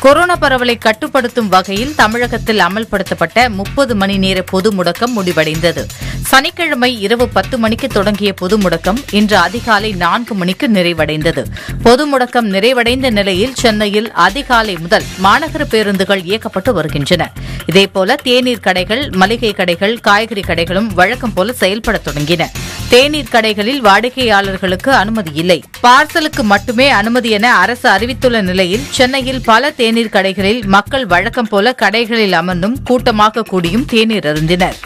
corona பரவலை கட்டுப்படுத்தும் வகையில் தமிழகத்தில் அமல்படுத்தப்பட்ட முப்பது மணி நேர பொது முடக்கம் முடிவடைந்தது சனிக்கிழமை இரவு பத்து மணிக்கு தொடங்கிய பொது முடக்கம் இன்று அதிகாலை நான்கு மணிக்கு நிறைவடைந்தது பொது முடக்கம் நிறைவடைந்த நிலையில் சென்னையில் அதிகாலை முதல் மாநகர பேருந்துகள் இயக்கப்பட்டு வருகின்றன இதேபோல தேநீர் கடைகள் மளிகை கடைகள் காய்கறி கடைகளும் வழக்கம் போல செயல்பட தொடங்கின தேநீர் கடைகளில் வாடிக்கையாளர்களுக்கு அனுமதி இல்லை பார்சலுக்கு மட்டுமே அனுமதி என அரசு அறிவித்துள்ள நிலையில் சென்னையில் பல தேநீர் கடைகளில் மக்கள் வழக்கம் போல கடைகளில் அமர்ந்தும் கூட்டமாக கூடியும் தேநீர் அருந்தினர்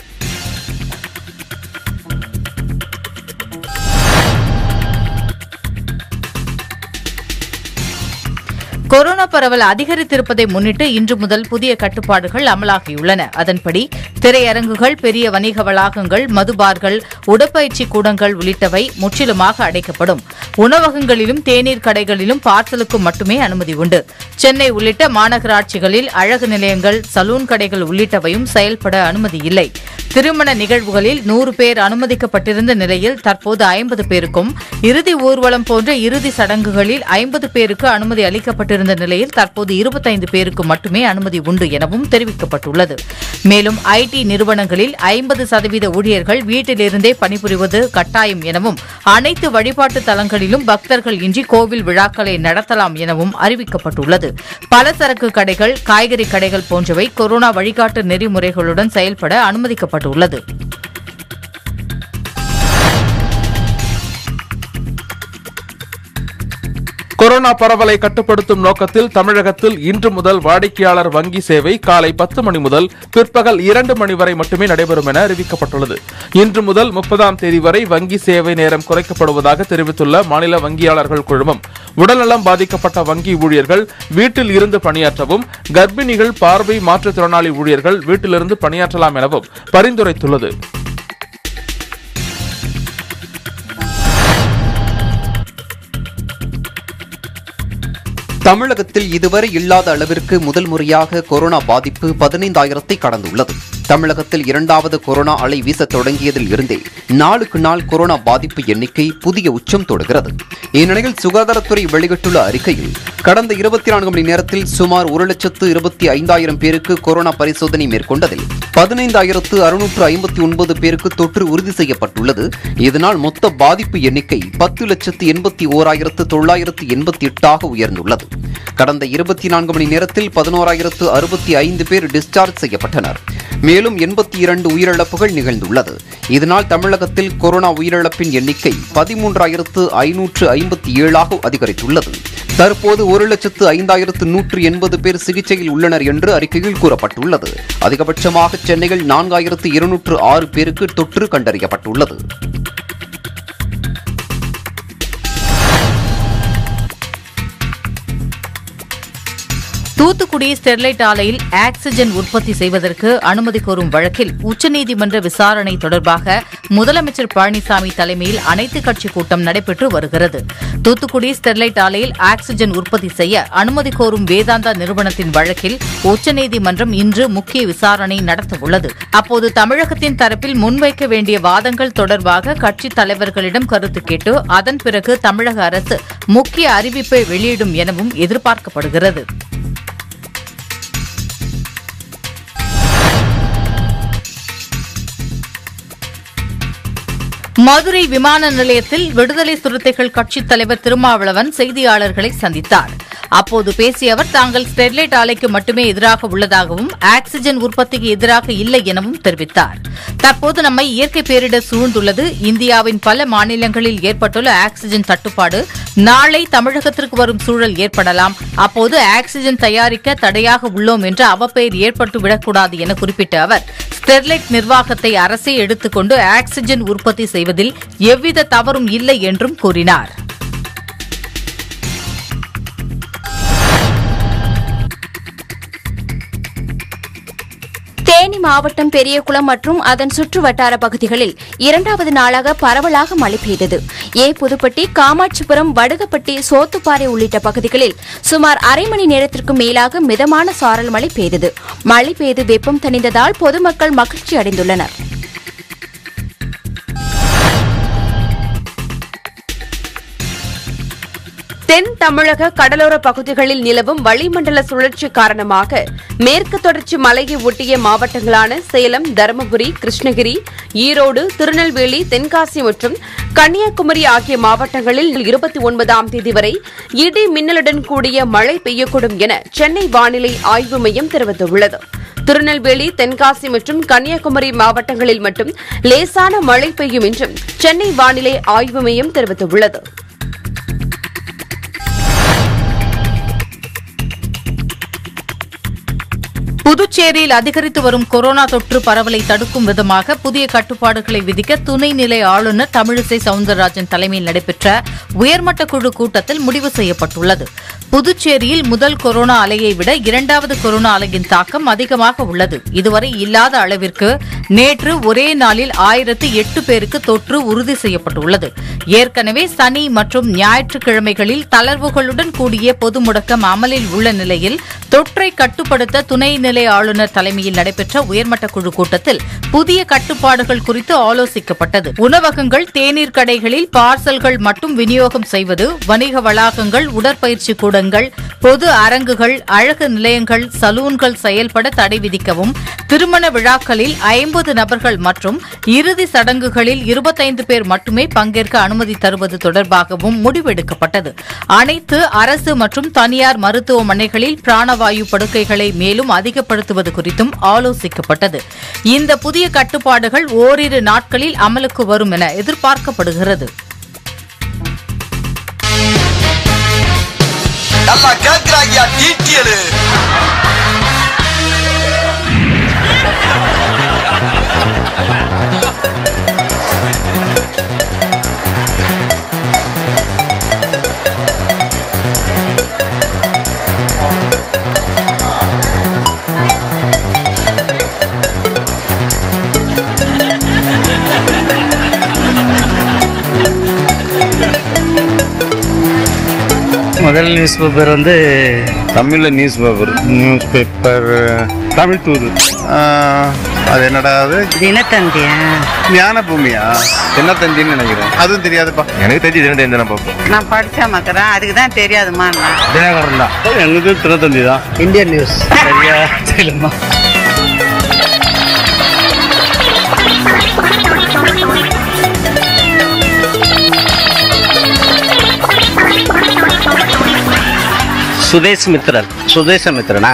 கொரோனா பரவல் அதிகரித்திருப்பதை முன்னிட்டு இன்று முதல் புதிய கட்டுப்பாடுகள் அமலாகியுள்ளன அதன்படி திரையரங்குகள் பெரிய வணிக வளாகங்கள் மதுபார்கள் உடற்பயிற்சி கூடங்கள் உள்ளிட்டவை முற்றிலுமாக அடைக்கப்படும் உணவகங்களிலும் தேநீர் கடைகளிலும் பார்சலுக்கு மட்டுமே அனுமதி உண்டு சென்னை உள்ளிட்ட மாநகராட்சிகளில் அழகு நிலையங்கள் சலூன் கடைகள் உள்ளிட்டவையும் செயல்பட அனுமதி இல்லை திருமண நிகழ்வுகளில் நூறு பேர் அனுமதிக்கப்பட்டிருந்த நிலையில் தற்போது ஐம்பது பேருக்கும் இறுதி ஊர்வலம் போன்ற இறுதி சடங்குகளில் ஐம்பது பேருக்கு அனுமதி அளிக்கப்பட்டிருந்த நிலையில் தற்போது இருபத்தைந்து பேருக்கு மட்டுமே அனுமதி உண்டு எனவும் தெரிவிக்கப்பட்டுள்ளது மேலும் ஐடி நிறுவனங்களில் ஐம்பது சதவீத ஊழியர்கள் வீட்டிலிருந்தே பணிபுரிவது கட்டாயம் எனவும் அனைத்து வழிபாட்டு தலங்களிலும் பக்தர்கள் இன்றி கோவில் விழாக்களை நடத்தலாம் எனவும் அறிவிக்கப்பட்டுள்ளது பலசரக்கு கடைகள் காய்கறி கடைகள் போன்றவை கொரோனா வழிகாட்டு நெறிமுறைகளுடன் செயல்பட அனுமதிக்கப்பட்டுள்ளது கொரோனா பரவலை கட்டுப்படுத்தும் நோக்கத்தில் தமிழகத்தில் இன்று முதல் வாடிக்கையாளர் வங்கி சேவை காலை பத்து மணி முதல் பிற்பகல் இரண்டு மணி வரை மட்டுமே நடைபெறும் என அறிவிக்கப்பட்டுள்ளது இன்று முதல் முப்பதாம் தேதி வரை வங்கி சேவை நேரம் குறைக்கப்படுவதாக தெரிவித்துள்ள மாநில வங்கியாளர்கள் குழுமம் உடல்நலம் பாதிக்கப்பட்ட வங்கி ஊழியர்கள் வீட்டில் இருந்து பணியாற்றவும் கர்ப்பிணிகள் பார்வை மாற்றுத்திறனாளி ஊழியர்கள் வீட்டிலிருந்து பணியாற்றலாம் எனவும் பரிந்துரைத்துள்ளது தமிழகத்தில் இதுவரை இல்லாத அளவிற்கு முதல் முறையாக கொரோனா பாதிப்பு பதினைந்தாயிரத்தை கடந்துள்ளது தமிழகத்தில் இரண்டாவது கொரோனா அலை வீசத் தொடங்கியதில் இருந்தே நாளுக்கு நாள் கொரோனா பாதிப்பு எண்ணிக்கை புதிய உச்சம் தொடுகிறது இந்நிலையில் சுகாதாரத்துறை வெளியிட்டுள்ள அறிக்கையில் கடந்த இருபத்தி நான்கு மணி நேரத்தில் சுமார் ஒரு லட்சத்து இருபத்தி ஐந்தாயிரம் பேருக்கு கொரோனா பரிசோதனை மேற்கொண்டதில் பதினைந்தாயிரத்து அறுநூற்று ஐம்பத்தி ஒன்பது பேருக்கு தொற்று உறுதி செய்யப்பட்டுள்ளது இதனால் மொத்த பாதிப்பு எண்ணிக்கை பத்து லட்சத்து எண்பத்தி ஓராயிரத்து தொள்ளாயிரத்து எண்பத்தி எட்டாக உயர்ந்துள்ளது கடந்த இருபத்தி நான்கு மணி நேரத்தில் பதினோராயிரத்து அறுபத்தி ஐந்து பேர் டிஸ்சார்ஜ் செய்யப்பட்டனர் மேலும் எண்பத்தி இரண்டு உயிரிழப்புகள் நிகழ்ந்துள்ளது இதனால் தமிழகத்தில் கொரோனா உயிரிழப்பின் எண்ணிக்கை பதிமூன்றாயிரத்து ஐநூற்று ஐம்பத்தி ஏழாக அதிகரித்துள்ளது தற்போது ஒரு லட்சத்து ஐந்தாயிரத்து நூற்று எண்பது பேர் சிகிச்சையில் உள்ளனர் என்று அறிக்கையில் கூறப்பட்டுள்ளது அதிகபட்சமாக சென்னையில் நான்காயிரத்து இருநூற்று ஆறு பேருக்கு தொற்று கண்டறியப்பட்டுள்ளது தூத்துக்குடி ஸ்டெர்லைட் ஆலையில் ஆக்ஸிஜன் உற்பத்தி செய்வதற்கு அனுமதி கோரும் வழக்கில் உச்சநீதிமன்ற விசாரணை தொடர்பாக முதலமைச்சர் பழனிசாமி தலைமையில் அனைத்துக் கட்சி கூட்டம் நடைபெற்று வருகிறது தூத்துக்குடி ஸ்டெர்லைட் ஆலையில் ஆக்ஸிஜன் உற்பத்தி செய்ய அனுமதி கோரும் வேதாந்தா நிறுவனத்தின் வழக்கில் உச்சநீதிமன்றம் இன்று முக்கிய விசாரணை நடத்தவுள்ளது அப்போது தமிழகத்தின் தரப்பில் முன்வைக்க வேண்டிய வாதங்கள் தொடர்பாக கட்சித் தலைவர்களிடம் கருத்து கேட்டு அதன் பிறகு தமிழக அரசு முக்கிய அறிவிப்பை வெளியிடும் எனவும் எதிர்பார்க்கப்படுகிறது மதுரை விமான நிலையத்தில் விடுதலை சிறுத்தைகள் கட்சித் தலைவர் திருமாவளவன் செய்தியாளர்களை சந்தித்தார் அப்போது பேசிய அவர் தாங்கள் ஸ்டெர்லைட் ஆலைக்கு மட்டுமே எதிராக உள்ளதாகவும் ஆக்ஸிஜன் உற்பத்திக்கு எதிராக இல்லை எனவும் தெரிவித்தார் தற்போது நம்மை இயற்கை பேரிடர் சூழ்ந்துள்ளது இந்தியாவின் பல மாநிலங்களில் ஏற்பட்டுள்ள ஆக்ஸிஜன் தட்டுப்பாடு நாளை தமிழகத்திற்கு வரும் சூழல் ஏற்படலாம் அப்போது ஆக்ஸிஜன் தயாரிக்க தடையாக உள்ளோம் என்ற அவப்பெயர் ஏற்பட்டுவிடக்கூடாது என குறிப்பிட்ட அவர் ஸ்டெர்லைட் நிர்வாகத்தை அரசே எடுத்துக்கொண்டு ஆக்ஸிஜன் உற்பத்தி செய்வதில் எவ்வித தவறும் இல்லை என்றும் கூறினார் தேனி மாவட்டம் பெரியகுளம் மற்றும் அதன் சுற்று வட்டார பகுதிகளில் இரண்டாவது நாளாக பரவலாக மழை பெய்தது ஏ புதுப்பட்டி காமாட்சிபுரம் வடுகப்பட்டி சோத்துப்பாறை உள்ளிட்ட பகுதிகளில் சுமார் அரை மணி நேரத்திற்கு மேலாக மிதமான சாரல் மழை பெய்தது மழை பெய்து வெப்பம் தணிந்ததால் பொதுமக்கள் மகிழ்ச்சி அடைந்துள்ளனர் தென் தமிழக கடலோர பகுதிகளில் நிலவும் வளிமண்டல சுழற்சி காரணமாக மேற்கு தொடர்ச்சி மலையை ஒட்டிய மாவட்டங்களான சேலம் தருமபுரி கிருஷ்ணகிரி ஈரோடு திருநெல்வேலி தென்காசி மற்றும் கன்னியாகுமரி ஆகிய மாவட்டங்களில் இருபத்தி ஒன்பதாம் தேதி வரை இடி மின்னலுடன் கூடிய மழை பெய்யக்கூடும் என சென்னை வானிலை ஆய்வு மையம் தெரிவித்துள்ளது திருநெல்வேலி தென்காசி மற்றும் கன்னியாகுமரி மாவட்டங்களில் மட்டும் லேசான மழை பெய்யும் என்றும் சென்னை வானிலை ஆய்வு மையம் தெரிவித்துள்ளது புதுச்சேரியில் அதிகரித்து வரும் கொரோனா தொற்று பரவலை தடுக்கும் விதமாக புதிய கட்டுப்பாடுகளை விதிக்க துணைநிலை ஆளுநர் தமிழிசை சவுந்தரராஜன் தலைமையில் நடைபெற்ற உயர்மட்ட குழு கூட்டத்தில் முடிவு செய்யப்பட்டுள்ளது புதுச்சேரியில் முதல் கொரோனா அலையை விட இரண்டாவது கொரோனா அலையின் தாக்கம் அதிகமாக உள்ளது இதுவரை இல்லாத அளவிற்கு நேற்று ஒரே நாளில் ஆயிரத்து எட்டு பேருக்கு தொற்று உறுதி செய்யப்பட்டுள்ளது ஏற்கனவே சனி மற்றும் ஞாயிற்றுக்கிழமைகளில் தளர்வுகளுடன் கூடிய பொது முடக்கம் அமலில் உள்ள நிலையில் தொற்றை கட்டுப்படுத்த துணைநிலை ஆளுநர் தலைமையில் நடைபெற்ற உயர்மட்ட குழு கூட்டத்தில் புதிய கட்டுப்பாடுகள் குறித்து ஆலோசிக்கப்பட்டது உணவகங்கள் தேநீர் கடைகளில் பார்சல்கள் மட்டும் விநியோகம் செய்வது வணிக வளாகங்கள் உடற்பயிற்சி கூடங்கள் பொது அரங்குகள் அழகு நிலையங்கள் சலூன்கள் செயல்பட தடை விதிக்கவும் திருமண விழாக்களில் ஐம்பது நபர்கள் மற்றும் இறுதி சடங்குகளில் இருபத்தைந்து பேர் மட்டுமே பங்கேற்க அனுமதி தருவது தொடர்பாகவும் முடிவெடுக்கப்பட்டது அனைத்து அரசு மற்றும் தனியார் மருத்துவமனைகளில் பிராணவாயு படுக்கைகளை மேலும் அதிகப்படுத்துவது குறித்தும் ஆலோசிக்கப்பட்டது இந்த புதிய கட்டுப்பாடுகள் ஓரிரு நாட்களில் அமலுக்கு வரும் என எதிர்பார்க்கப்படுகிறது நல்லா கேக்குறாங்க டீட்டியலு முதல் நியூஸ் பேப்பர் வந்து தமிழில் news paper news paper Tamil தூது அது என்னடா அது தினத்தந்தியா ஞான பூமியா தினத்தந்தின்னு நினைக்கிறேன் அதுவும் தெரியாதுப்பா எனக்கு தெரிஞ்சு தினத்தந்தி தானே பார்ப்போம் நான் படிச்சா மக்கறேன் அதுக்கு தான் தெரியாதுமா தினகரன் தான் எனக்கு தினத்தந்தி தான் இந்தியன் நியூஸ் சரியா தெரியலம்மா சுதேஷ் மித்ரன் சுதேச மித்ரனா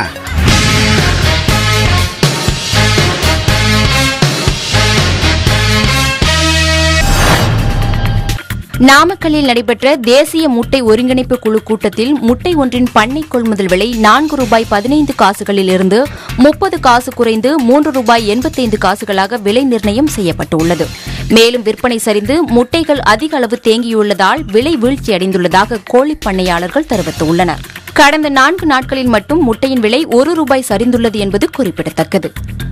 நாமக்கல்லில் நடைபெற்ற தேசிய முட்டை ஒருங்கிணைப்பு குழு கூட்டத்தில் முட்டை ஒன்றின் பண்ணை கொள்முதல் விலை நான்கு ரூபாய் பதினைந்து காசுகளில் இருந்து முப்பது காசு குறைந்து மூன்று ரூபாய் எண்பத்தைந்து காசுகளாக விலை நிர்ணயம் செய்யப்பட்டுள்ளது மேலும் விற்பனை சரிந்து முட்டைகள் அதிக அளவு தேங்கியுள்ளதால் விலை வீழ்ச்சியடைந்துள்ளதாக கோழிப் பண்ணையாளர்கள் தெரிவித்துள்ளனர் கடந்த நான்கு நாட்களில் மட்டும் முட்டையின் விலை ஒரு ரூபாய் சரிந்துள்ளது என்பது குறிப்பிடத்தக்கது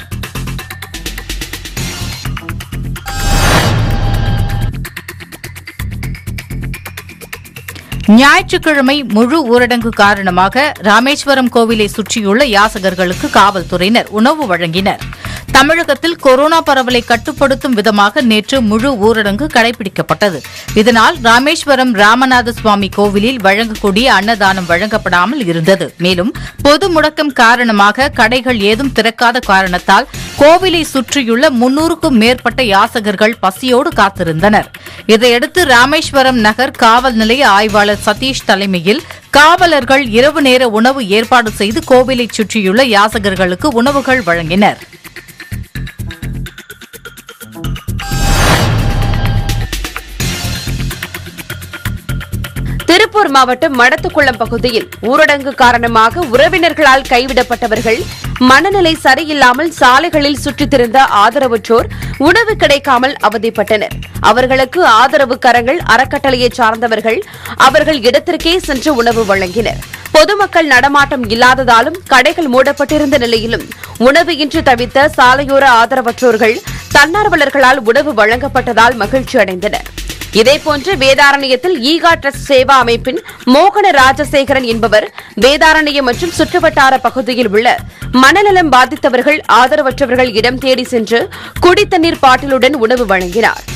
ஞாயிற்றுக்கிழமை முழு ஊரடங்கு காரணமாக ராமேஸ்வரம் கோவிலை சுற்றியுள்ள யாசகர்களுக்கு காவல்துறையினர் உணவு வழங்கினர் தமிழகத்தில் கொரோனா பரவலை கட்டுப்படுத்தும் விதமாக நேற்று முழு ஊரடங்கு கடைபிடிக்கப்பட்டது இதனால் ராமேஸ்வரம் ராமநாத சுவாமி கோவிலில் வழங்கக்கூடிய அன்னதானம் வழங்கப்படாமல் இருந்தது மேலும் பொது முடக்கம் காரணமாக கடைகள் ஏதும் திறக்காத காரணத்தால் கோவிலை சுற்றியுள்ள முன்னூறுக்கும் மேற்பட்ட யாசகர்கள் பசியோடு காத்திருந்தனர் இதையடுத்து ராமேஸ்வரம் நகர் காவல் நிலைய ஆய்வாளர் சதீஷ் தலைமையில் காவலர்கள் இரவு நேர உணவு ஏற்பாடு செய்து கோவிலைச் சுற்றியுள்ள யாசகர்களுக்கு உணவுகள் வழங்கினர் திருப்பூர் மாவட்டம் மடத்துக்குளம் பகுதியில் ஊரடங்கு காரணமாக உறவினர்களால் கைவிடப்பட்டவர்கள் மனநிலை சரியில்லாமல் சாலைகளில் சுற்றித் திரிந்த ஆதரவற்றோர் உணவு கிடைக்காமல் அவதிப்பட்டனர் அவர்களுக்கு ஆதரவு கரங்கள் அறக்கட்டளையைச் சார்ந்தவர்கள் அவர்கள் இடத்திற்கே சென்று உணவு வழங்கினர் பொதுமக்கள் நடமாட்டம் இல்லாததாலும் கடைகள் மூடப்பட்டிருந்த நிலையிலும் உணவு இன்றி தவித்த சாலையோர ஆதரவற்றோர்கள் தன்னார்வலர்களால் உணவு வழங்கப்பட்டதால் மகிழ்ச்சி அடைந்தனர் இதேபோன்று வேதாரண்யத்தில் ஈகா ட்ரஸ்ட் சேவா அமைப்பின் மோகன ராஜசேகரன் என்பவர் வேதாரண்யம் மற்றும் சுற்றுவட்டார பகுதியில் உள்ள மனநலம் பாதித்தவர்கள் ஆதரவற்றவர்கள் இடம் தேடி சென்று குடித்தண்ணீர் பாட்டிலுடன் உணவு வழங்கினார்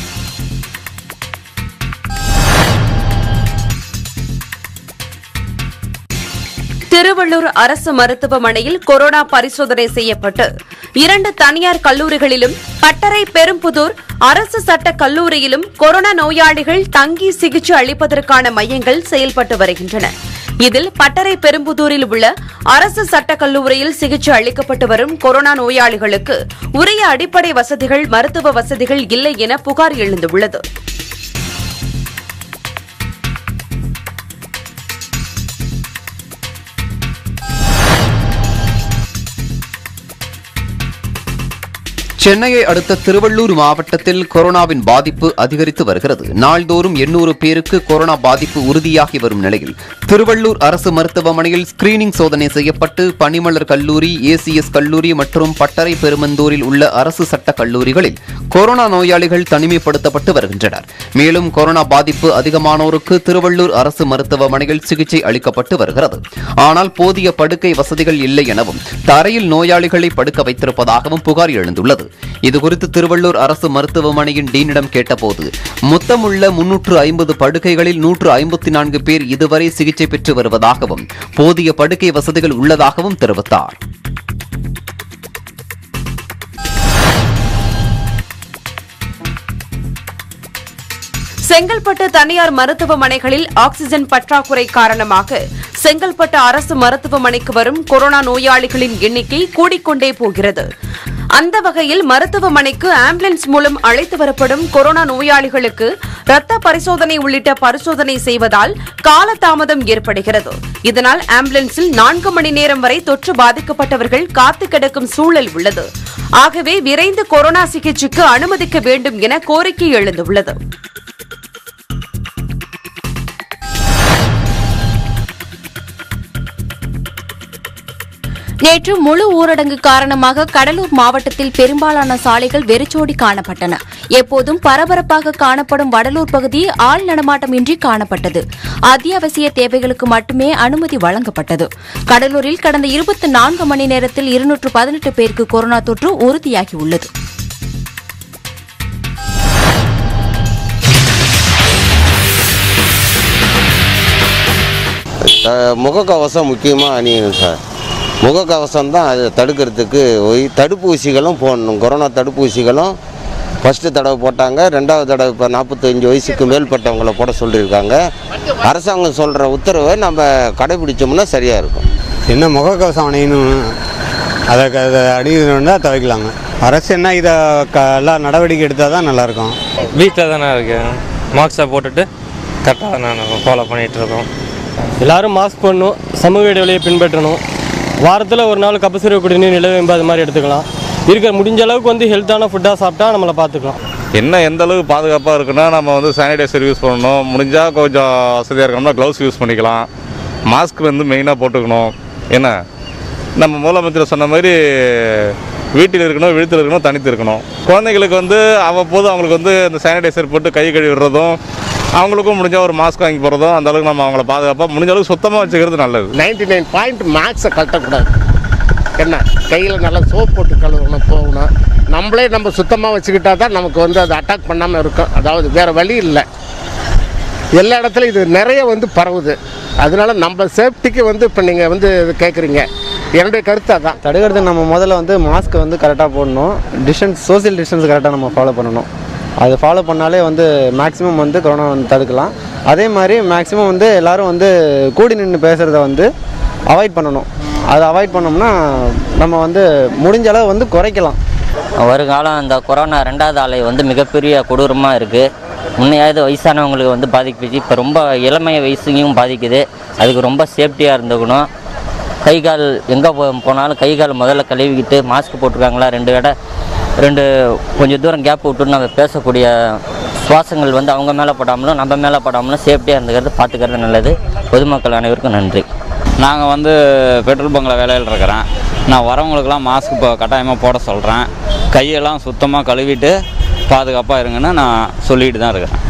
திருவள்ளூர் அரசு மருத்துவமனையில் கொரோனா பரிசோதனை செய்யப்பட்டு இரண்டு தனியார் கல்லூரிகளிலும் பட்டறை பெரும்புதூர் அரசு சட்ட கல்லூரியிலும் கொரோனா நோயாளிகள் தங்கி சிகிச்சை அளிப்பதற்கான மையங்கள் செயல்பட்டு வருகின்றன இதில் பட்டறை பெரும்புதூரில் உள்ள அரசு சட்டக் கல்லூரியில் சிகிச்சை அளிக்கப்பட்டு வரும் கொரோனா நோயாளிகளுக்கு உரிய அடிப்படை வசதிகள் மருத்துவ வசதிகள் இல்லை என புகார் எழுந்துள்ளது சென்னையை அடுத்த திருவள்ளூர் மாவட்டத்தில் கொரோனாவின் பாதிப்பு அதிகரித்து வருகிறது நாள்தோறும் எண்ணூறு பேருக்கு கொரோனா பாதிப்பு உறுதியாகி வரும் நிலையில் திருவள்ளூர் அரசு மருத்துவமனையில் ஸ்கிரீனிங் சோதனை செய்யப்பட்டு பனிமலர் கல்லூரி ஏசிஎஸ் கல்லூரி மற்றும் பட்டறை பெருமந்தூரில் உள்ள அரசு சட்ட கல்லூரிகளில் கொரோனா நோயாளிகள் தனிமைப்படுத்தப்பட்டு வருகின்றனர் மேலும் கொரோனா பாதிப்பு அதிகமானோருக்கு திருவள்ளூர் அரசு மருத்துவமனையில் சிகிச்சை அளிக்கப்பட்டு வருகிறது ஆனால் போதிய படுக்கை வசதிகள் இல்லை எனவும் தரையில் நோயாளிகளை படுக்க வைத்திருப்பதாகவும் புகார் எழுந்துள்ளது இதுகுறித்து திருவள்ளூர் அரசு மருத்துவமனையின் டீனிடம் கேட்டபோது மொத்தமுள்ள முன்னூற்று ஐம்பது படுக்கைகளில் நூற்று ஐம்பத்தி நான்கு பேர் இதுவரை சிகிச்சை பெற்று வருவதாகவும் போதிய படுக்கை வசதிகள் உள்ளதாகவும் தெரிவித்தார் செங்கல்பட்டு தனியார் மருத்துவமனைகளில் ஆக்ஸிஜன் பற்றாக்குறை காரணமாக செங்கல்பட்டு அரசு மருத்துவமனைக்கு வரும் கொரோனா நோயாளிகளின் எண்ணிக்கை கூடிக்கொண்டே போகிறது அந்த வகையில் மருத்துவமனைக்கு ஆம்புலன்ஸ் மூலம் அழைத்து வரப்படும் கொரோனா நோயாளிகளுக்கு ரத்த பரிசோதனை உள்ளிட்ட பரிசோதனை செய்வதால் காலதாமதம் ஏற்படுகிறது இதனால் ஆம்புலன்ஸில் நான்கு மணி நேரம் வரை தொற்று பாதிக்கப்பட்டவர்கள் காத்து கிடக்கும் சூழல் உள்ளது ஆகவே விரைந்து கொரோனா சிகிச்சைக்கு அனுமதிக்க வேண்டும் என கோரிக்கை எழுந்துள்ளது நேற்று முழு ஊரடங்கு காரணமாக கடலூர் மாவட்டத்தில் பெரும்பாலான சாலைகள் வெறிச்சோடி காணப்பட்டன எப்போதும் பரபரப்பாக காணப்படும் வடலூர் பகுதி ஆள் நடமாட்டமின்றி காணப்பட்டது அத்தியாவசிய தேவைகளுக்கு மட்டுமே அனுமதி வழங்கப்பட்டது கடலூரில் கடந்த இருபத்தி நான்கு மணி நேரத்தில் இருநூற்று பதினெட்டு பேருக்கு கொரோனா தொற்று உறுதியாகியுள்ளது த- முகக்கவசம் முக்கியமாக அணியணும் சார் முகக்கவசம் தான் அது தடுக்கிறதுக்கு ஒய் தடுப்பூசிகளும் போடணும் கொரோனா தடுப்பூசிகளும் ஃபஸ்ட்டு தடவை போட்டாங்க ரெண்டாவது தடவை இப்போ நாற்பத்தஞ்சு வயசுக்கு மேற்பட்டவங்கள போட சொல்லியிருக்காங்க அரசாங்கம் சொல்கிற உத்தரவை நம்ம கடைபிடிச்சோம்னா சரியாக இருக்கும் என்ன முகக்கவசம் அணியணும் அதை க- அதை அணியணுன்னா துவைக்கலாங்க அரசு என்ன இதை க எல்லாம் நடவடிக்கை எடுத்தால் தான் நல்லாயிருக்கும் வீட்டில் தானே இருக்கேன் மாஸ்க்கை போட்டுட்டு கரெக்டாக நான் ஃபாலோ பண்ணிகிட்டு இருக்கோம் எல்லாரும் மாஸ்க் போடணும் சமூக இடைவெளியை பின்பற்றணும் வாரத்தில் ஒரு நாள் கபசுர குடிநீர் நிலவேம்பு அது மாதிரி எடுத்துக்கலாம் இருக்கிற முடிஞ்ச அளவுக்கு வந்து ஹெல்த்தான ஃபுட்டாக சாப்பிட்டா நம்மளை பார்த்துக்கலாம் என்ன எந்த அளவுக்கு பாதுகாப்பாக இருக்குன்னா நம்ம வந்து சானிடைசர் யூஸ் பண்ணணும் முடிஞ்சால் கொஞ்சம் வசதியாக இருக்கணும்னா க்ளவுஸ் யூஸ் பண்ணிக்கலாம் மாஸ்க் வந்து மெயினாக போட்டுக்கணும் என்ன நம்ம முதலமைச்சர் சொன்ன மாதிரி வீட்டில் இருக்கணும் விழுத்தில் இருக்கணும் தனித்து இருக்கணும் குழந்தைங்களுக்கு வந்து அவ்வப்போது அவங்களுக்கு வந்து இந்த சானிடைசர் போட்டு கை கழுவி விடுறதும் அவங்களுக்கும் முடிஞ்சால் ஒரு மாஸ்க் வாங்கி போகிறதும் அந்த அளவுக்கு நம்ம அவங்கள பாதுகாப்பாக முடிஞ்ச அளவுக்கு சுத்தமாக வச்சுக்கிறது நல்லது நைன்டி நைன் பாயிண்ட் மேக்ஸை கட்டக்கூடாது என்ன கையில் நல்லா சோப் போட்டு கழுவணும் போகணும் நம்மளே நம்ம சுத்தமாக வச்சுக்கிட்டா தான் நமக்கு வந்து அது அட்டாக் பண்ணாமல் இருக்கும் அதாவது வேறு வழி இல்லை எல்லா இடத்துலையும் இது நிறைய வந்து பரவுது அதனால நம்ம சேஃப்டிக்கு வந்து இப்போ நீங்கள் வந்து இது கேட்குறீங்க என்னுடைய கருத்து அதான் தடுக்கிறது நம்ம முதல்ல வந்து மாஸ்க்கை வந்து கரெக்டாக போடணும் டிஸ்டன்ஸ் சோஷியல் டிஸ்டன்ஸ் கரெக்டாக நம்ம ஃபாலோ பண்ணணும் அது ஃபாலோ பண்ணாலே வந்து மேக்ஸிமம் வந்து கொரோனா வந்து தடுக்கலாம் அதே மாதிரி மேக்ஸிமம் வந்து எல்லாரும் வந்து கூடி நின்று பேசுகிறத வந்து அவாய்ட் பண்ணணும் அதை அவாய்ட் பண்ணோம்னா நம்ம வந்து முடிஞ்ச அளவு வந்து குறைக்கலாம் வருங்காலம் இந்த கொரோனா ரெண்டாவது அலை வந்து மிகப்பெரிய கொடூரமாக இருக்குது முன்னையாவது வயசானவங்களுக்கு வந்து பாதிக்குச்சு இப்போ ரொம்ப இளமைய வயசுலையும் பாதிக்குது அதுக்கு ரொம்ப சேஃப்டியாக இருந்துக்கணும் கை கால் எங்கே போ போனாலும் கை கால் முதல்ல கழுவிக்கிட்டு மாஸ்க் போட்டிருக்காங்களா ரெண்டு கடை ரெண்டு கொஞ்சம் தூரம் கேப் விட்டு நம்ம பேசக்கூடிய சுவாசங்கள் வந்து அவங்க மேலே படாமலும் நம்ம மேலே படாமலும் சேஃப்டியாக இருந்துக்கிறது பார்த்துக்கிறது நல்லது பொதுமக்கள் அனைவருக்கும் நன்றி நாங்கள் வந்து பெட்ரோல் பங்கில் வேலையில் இருக்கிறேன் நான் வரவங்களுக்கெல்லாம் மாஸ்க் இப்போ கட்டாயமாக போட சொல்கிறேன் கையெல்லாம் சுத்தமாக கழுவிட்டு பாதுகாப்பாக இருங்கன்னு நான் சொல்லிட்டு தான் இருக்கிறேன்